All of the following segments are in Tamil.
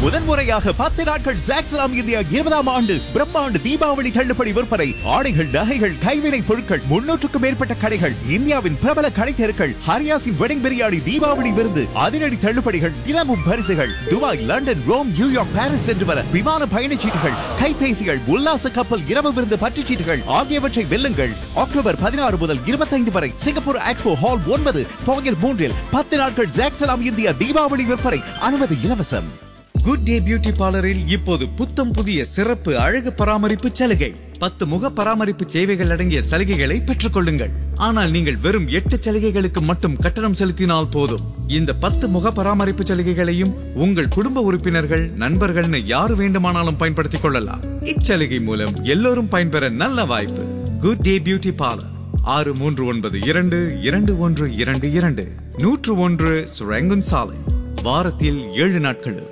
முதன்முறையாக பத்து நாட்கள் ஜாக்ஸ்லாம் இந்தியா இருபதாம் ஆண்டு பிரம்மாண்டு தீபாவளி தள்ளுபடி விற்பனை ஆடைகள் நகைகள் கைவினை பொருட்கள் முன்னூற்றுக்கும் மேற்பட்ட கடைகள் இந்தியாவின் பிரபல கடை தெருக்கள் ஹரியாசின் வெடிங் பிரியாணி தீபாவளி விருந்து அதிரடி தள்ளுபடிகள் தினமும் பரிசுகள் Dubai London Rome New York Paris சென்று வர விமான பயணச்சீட்டுகள் கைபேசிகள் உல்லாச கப்பல் இரவு விருந்து பற்றுச்சீட்டுகள் ஆகியவற்றை வெல்லுங்கள் அக்டோபர் பதினாறு முதல் இருபத்தைந்து வரை சிங்கப்பூர் எக்ஸ்போ ஹால் ஒன்பது பாங்கர் மூன்றில் பத்து நாட்கள் ஜாக்ஸ்லாம் இந்தியா தீபாவளி விற்பனை அனுமதி இலவசம் குட் டே பியூட்டி பார்லரில் இப்போது புத்தம் புதிய சிறப்பு அழகு பராமரிப்பு சலுகை பத்து முக பராமரிப்பு சேவைகள் அடங்கிய சலுகைகளை பெற்றுக் கொள்ளுங்கள் ஆனால் நீங்கள் வெறும் எட்டு சலுகைகளுக்கு மட்டும் கட்டணம் செலுத்தினால் போதும் இந்த பத்து முக பராமரிப்பு சலுகைகளையும் உங்கள் குடும்ப உறுப்பினர்கள் நண்பர்கள்னு யார் வேண்டுமானாலும் பயன்படுத்திக் கொள்ளலாம் இச்சலுகை மூலம் எல்லோரும் பயன்பெற நல்ல வாய்ப்பு குட் டே பியூட்டி பார்லர் ஆறு மூன்று ஒன்பது இரண்டு இரண்டு ஒன்று இரண்டு இரண்டு நூற்று ஒன்று சுரங்குன் சாலை வாரத்தில் ஏழு நாட்களும்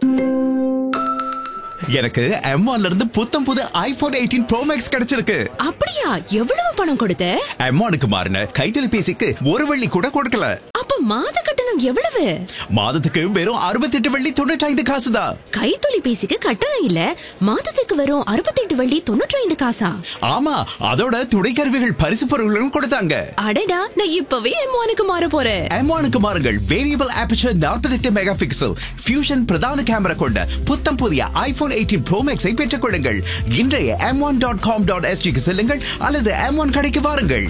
எனக்கு M1 ல இருந்து புத்தம் புது ஐபோன் எயிட்டீன் ப்ரோ மேக்ஸ் கிடைச்சிருக்கு அப்படியா எவ்வளவு பணம் கொடுத்த M1க்கு மாறின கைத்தொலைபேசிக்கு ஒரு வெள்ளி கூட கொடுக்கல அப்ப மாத கட்டணம் எவ்வளவு மாதத்துக்கு வெறும் அறுபத்தெட்டு வெள்ளி தொண்ணூற்றி காசு தான் கைத்தொலைபேசிக்கு கட்டணம் இல்ல மாதத்துக்கு வரும் அறுபத்தெட்டு வள்ளி தொண்ணூற்றி ஐந்து காசா ஆமா அதோட துணைக்கருவிகள் பரிசு பொருட்களும் கொடுத்தாங்க அடடா நான் இப்பவே எம்மானுக்கு மாற போறேன் M1க்கு மாறுங்கள் variable aperture 48 megapixel fusion பிரதான கேமரா கொண்ட புத்தம் புதிய ஐபோன் எயிட்டீன் ப்ரோ மேக்ஸை பெற்றுக் கொள்ளுங்கள் இன்றைய M one dot com dot எஸ்டிக்கு செல்லுங்கள் அல்லது எம் ஒன் கடைக்கு வாருங்கள்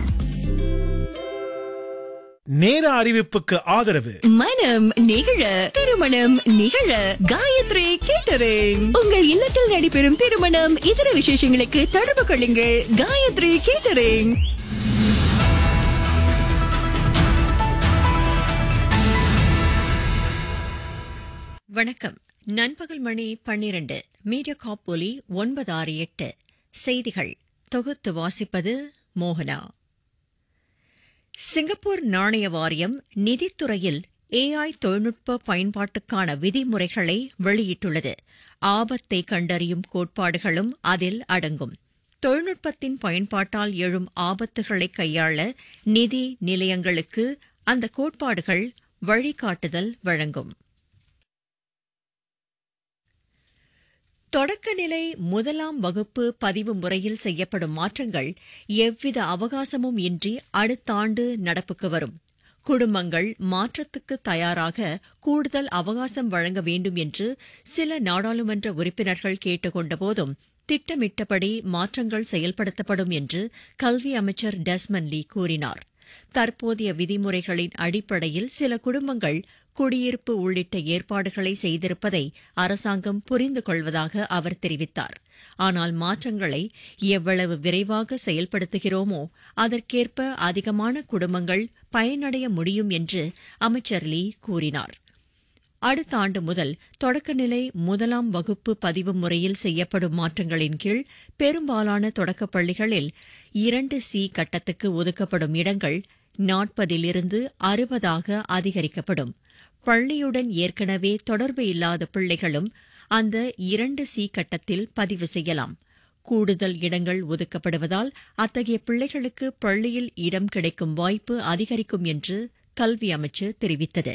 நேர அறிவிப்புக்கு ஆதரவு மனம் நிகழ திருமணம் நிகழ காயத்ரி கேட்டரிங் உங்கள் இல்லத்தில் நடைபெறும் திருமணம் இதர விசேஷங்களுக்கு தொடர்பு கொள்ளுங்கள் காயத்ரி கேட்டரிங் வணக்கம் நண்பகல் மணி பன்னிரண்டு மீடியா காப் ஒலி ஒன்பது ஆறு எட்டு செய்திகள் தொகுத்து வாசிப்பது மோகனா சிங்கப்பூர் நாணய வாரியம் நிதித்துறையில் ஏஐ தொழில்நுட்ப பயன்பாட்டுக்கான விதிமுறைகளை வெளியிட்டுள்ளது ஆபத்தை கண்டறியும் கோட்பாடுகளும் அதில் அடங்கும் தொழில்நுட்பத்தின் பயன்பாட்டால் எழும் ஆபத்துகளை கையாள நிதி நிலையங்களுக்கு அந்த கோட்பாடுகள் வழிகாட்டுதல் வழங்கும் தொடக்கநிலை முதலாம் வகுப்பு பதிவு முறையில் செய்யப்படும் மாற்றங்கள் எவ்வித அவகாசமும் இன்றி அடுத்த ஆண்டு நடப்புக்கு வரும் குடும்பங்கள் மாற்றத்துக்கு தயாராக கூடுதல் அவகாசம் வழங்க வேண்டும் என்று சில நாடாளுமன்ற உறுப்பினர்கள் கேட்டுக்கொண்ட போதும் திட்டமிட்டபடி மாற்றங்கள் செயல்படுத்தப்படும் என்று கல்வி அமைச்சர் டெஸ்மன் லீ கூறினார் தற்போதைய விதிமுறைகளின் அடிப்படையில் சில குடும்பங்கள் குடியிருப்பு உள்ளிட்ட ஏற்பாடுகளை செய்திருப்பதை அரசாங்கம் புரிந்து கொள்வதாக அவர் தெரிவித்தார் ஆனால் மாற்றங்களை எவ்வளவு விரைவாக செயல்படுத்துகிறோமோ அதற்கேற்ப அதிகமான குடும்பங்கள் பயனடைய முடியும் என்று அமைச்சர் லீ கூறினார் அடுத்த ஆண்டு முதல் தொடக்கநிலை முதலாம் வகுப்பு பதிவு முறையில் செய்யப்படும் மாற்றங்களின் கீழ் பெரும்பாலான தொடக்கப் பள்ளிகளில் இரண்டு சி கட்டத்துக்கு ஒதுக்கப்படும் இடங்கள் நாற்பதிலிருந்து அறுபதாக அதிகரிக்கப்படும் பள்ளியுடன் ஏற்கனவே தொடர்பு இல்லாத பிள்ளைகளும் அந்த இரண்டு சி கட்டத்தில் பதிவு செய்யலாம் கூடுதல் இடங்கள் ஒதுக்கப்படுவதால் அத்தகைய பிள்ளைகளுக்கு பள்ளியில் இடம் கிடைக்கும் வாய்ப்பு அதிகரிக்கும் என்று கல்வி அமைச்சு தெரிவித்தது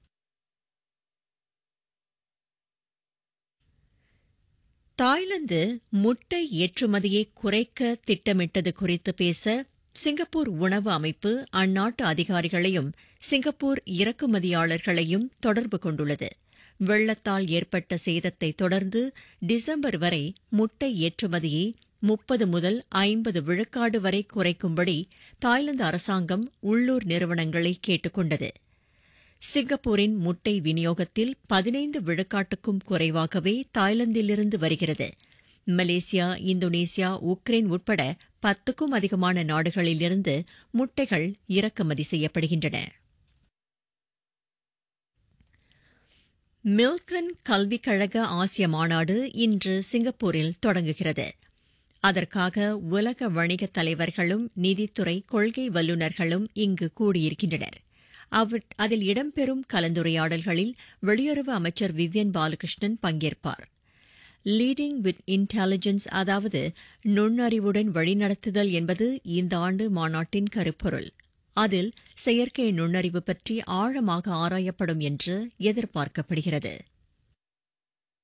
தாய்லாந்து முட்டை ஏற்றுமதியை குறைக்க திட்டமிட்டது குறித்து பேச சிங்கப்பூர் உணவு அமைப்பு அந்நாட்டு அதிகாரிகளையும் சிங்கப்பூர் இறக்குமதியாளர்களையும் தொடர்பு கொண்டுள்ளது வெள்ளத்தால் ஏற்பட்ட சேதத்தை தொடர்ந்து டிசம்பர் வரை முட்டை ஏற்றுமதியை முப்பது முதல் ஐம்பது விழுக்காடு வரை குறைக்கும்படி தாய்லாந்து அரசாங்கம் உள்ளூர் நிறுவனங்களை கேட்டுக் கொண்டது சிங்கப்பூரின் முட்டை விநியோகத்தில் பதினைந்து விழுக்காட்டுக்கும் குறைவாகவே தாய்லாந்திலிருந்து வருகிறது மலேசியா இந்தோனேசியா உக்ரைன் உட்பட பத்துக்கும் அதிகமான நாடுகளிலிருந்து முட்டைகள் இறக்குமதி செய்யப்படுகின்றன மில்கன் கல்விக் கழக ஆசிய மாநாடு இன்று சிங்கப்பூரில் தொடங்குகிறது அதற்காக உலக வணிகத் தலைவர்களும் நிதித்துறை கொள்கை வல்லுநர்களும் இங்கு கூடியிருக்கின்றனர் அதில் இடம்பெறும் கலந்துரையாடல்களில் வெளியுறவு அமைச்சர் விவ்யன் பாலகிருஷ்ணன் பங்கேற்பார் லீடிங் வித் இன்டெலிஜென்ஸ் அதாவது நுண்ணறிவுடன் வழிநடத்துதல் என்பது இந்த ஆண்டு மாநாட்டின் கருப்பொருள் அதில் செயற்கை நுண்ணறிவு பற்றி ஆழமாக ஆராயப்படும் என்று எதிர்பார்க்கப்படுகிறது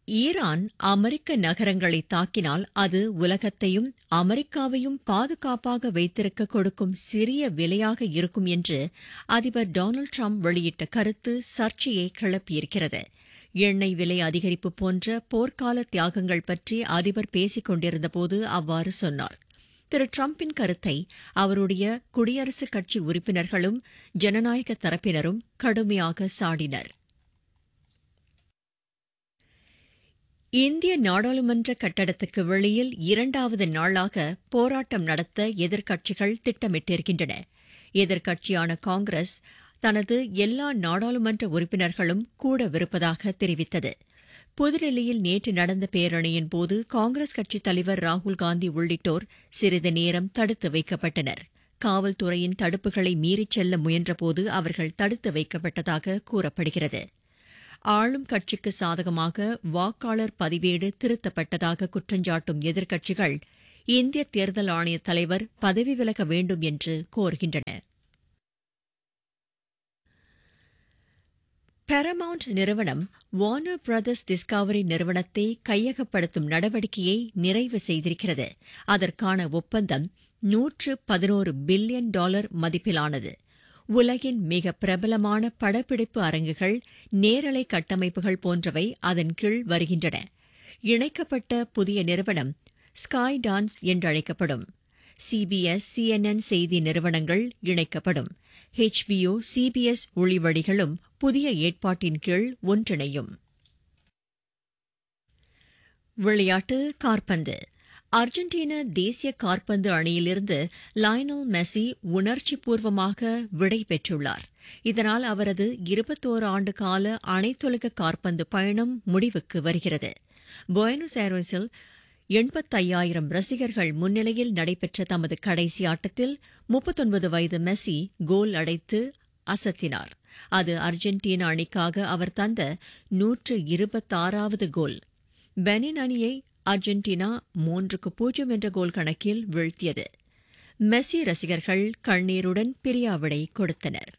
ஈரான் அமெரிக்க நகரங்களை தாக்கினால் அது உலகத்தையும் அமெரிக்காவையும் பாதுகாப்பாக வைத்திருக்க கொடுக்கும் சிறிய விலையாக இருக்கும் என்று அதிபர் டொனால்டு ட்ரம்ப் வெளியிட்ட கருத்து சர்ச்சையை கிளப்பியிருக்கிறது எண்ணெய் விலை அதிகரிப்பு போன்ற போர்க்கால தியாகங்கள் பற்றி அதிபர் பேசிக் கொண்டிருந்தபோது அவ்வாறு சொன்னார் திரு டிரம்பின் கருத்தை அவருடைய குடியரசுக் கட்சி உறுப்பினர்களும் ஜனநாயக தரப்பினரும் கடுமையாக சாடினர் இந்திய நாடாளுமன்ற கட்டடத்துக்கு வெளியில் இரண்டாவது நாளாக போராட்டம் நடத்த எதிர்க்கட்சிகள் திட்டமிட்டிருக்கின்றன எதிர்க்கட்சியான காங்கிரஸ் தனது எல்லா நாடாளுமன்ற உறுப்பினர்களும் கூடவிருப்பதாக தெரிவித்தது புதுடெல்லியில் நேற்று நடந்த பேரணியின் போது காங்கிரஸ் கட்சித் தலைவர் ராகுல் காந்தி உள்ளிட்டோர் சிறிது நேரம் தடுத்து வைக்கப்பட்டனர் காவல்துறையின் தடுப்புகளை மீறிச் செல்ல முயன்றபோது அவர்கள் தடுத்து வைக்கப்பட்டதாக கூறப்படுகிறது ஆளும் கட்சிக்கு சாதகமாக வாக்காளர் பதிவேடு திருத்தப்பட்டதாக குற்றஞ்சாட்டும் எதிர்க்கட்சிகள் இந்திய தேர்தல் ஆணைய தலைவர் பதவி விலக வேண்டும் என்று கோருகின்றன பாரமவுண்ட் நிறுவனம் வார்னர் பிரதர்ஸ் டிஸ்கவரி நிறுவனத்தை கையகப்படுத்தும் நடவடிக்கையை நிறைவு செய்திருக்கிறது அதற்கான ஒப்பந்தம் நூற்று பதினோரு பில்லியன் டாலர் மதிப்பிலானது உலகின் மிக பிரபலமான படப்பிடிப்பு அரங்குகள் நேரலை கட்டமைப்புகள் போன்றவை அதன் கீழ் வருகின்றன இணைக்கப்பட்ட புதிய நிறுவனம் ஸ்காய் டான்ஸ் என்றழைக்கப்படும் சிபிஎஸ் சிஎன்என் செய்தி நிறுவனங்கள் இணைக்கப்படும் ஹெச்பிஓ சிபிஎஸ் ஒளிவழிகளும் புதிய ஏற்பாட்டின் கீழ் ஒன்றிணையும் விளையாட்டு கார்பந்து அர்ஜென்டினா தேசிய கார்பந்து அணியிலிருந்து லயனல் மெஸ்ஸி உணர்ச்சிபூர்வமாக விடை பெற்றுள்ளார் இதனால் அவரது இருபத்தோரு ஆண்டு கால அனைத்துலக கார்பந்து பயணம் முடிவுக்கு வருகிறது புயனஸ் ஏரோஸில் எண்பத்தையாயிரம் ரசிகர்கள் முன்னிலையில் நடைபெற்ற தமது கடைசி ஆட்டத்தில் முப்பத்தொன்பது வயது மெஸ்ஸி கோல் அடைத்து அசத்தினார் அது அர்ஜென்டினா அணிக்காக அவர் தந்த நூற்று இருபத்தாறாவது கோல் பெனின் அணியை அர்ஜென்டினா மூன்றுக்கு பூஜ்ஜியம் என்ற கோல் கணக்கில் வீழ்த்தியது மெஸ்ஸி ரசிகர்கள் கண்ணீருடன் பிரியாவிடை கொடுத்தனர்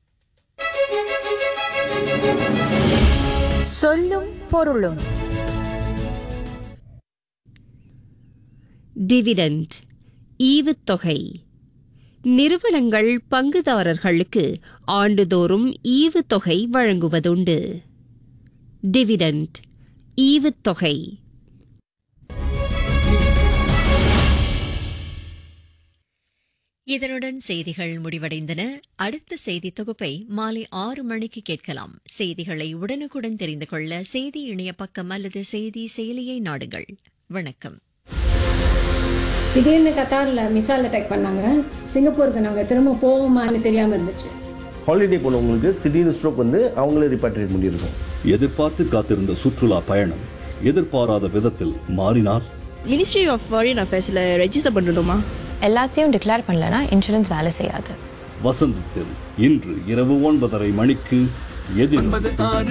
சொல்லும் பொருளும் டிவிடெண்ட் ஈவுத்தொகை நிறுவனங்கள் பங்குதாரர்களுக்கு ஆண்டுதோறும் ஈவுத்தொகை வழங்குவதுண்டு டிவிடெண்ட் ஈவுத்தொகை இதனுடன் செய்திகள் முடிவடைந்தன அடுத்த செய்தி தொகுப்பை மாலை ஆறு மணிக்கு கேட்கலாம் செய்திகளை உடனுக்குடன் தெரிந்து கொள்ள செய்தி இணைய பக்கம் அல்லது செய்தி செயலியை நாடுங்கள் வணக்கம் திடீர்னு கத்தாரில் மிசைல் அட்டாக் பண்ணாங்க சிங்கப்பூருக்கு நாங்கள் திரும்ப போவோமான்னு தெரியாமல் இருந்துச்சு ஹாலிடே போனவங்களுக்கு திடீர்னு ஸ்ட்ரோக் வந்து அவங்களே ரிப்பாட்ரியேட் பண்ணியிருக்கோம் எதிர்பார்த்து காத்திருந்த சுற்றுலா பயணம் எதிர்பாராத விதத்தில் மாறினால் மினிஸ்ட்ரி ஆஃப் ஃபாரின் அஃபேர்ஸில் ரெஜிஸ்டர் பண்ணணுமா எல்லாத்தையும் டிக்ளேர் பண்ணலனா இன்சூரன்ஸ் வேலை செய்யாது வசந்தத்தில் இன்று இரவு ஒன்பதரை மணிக்கு எதிர்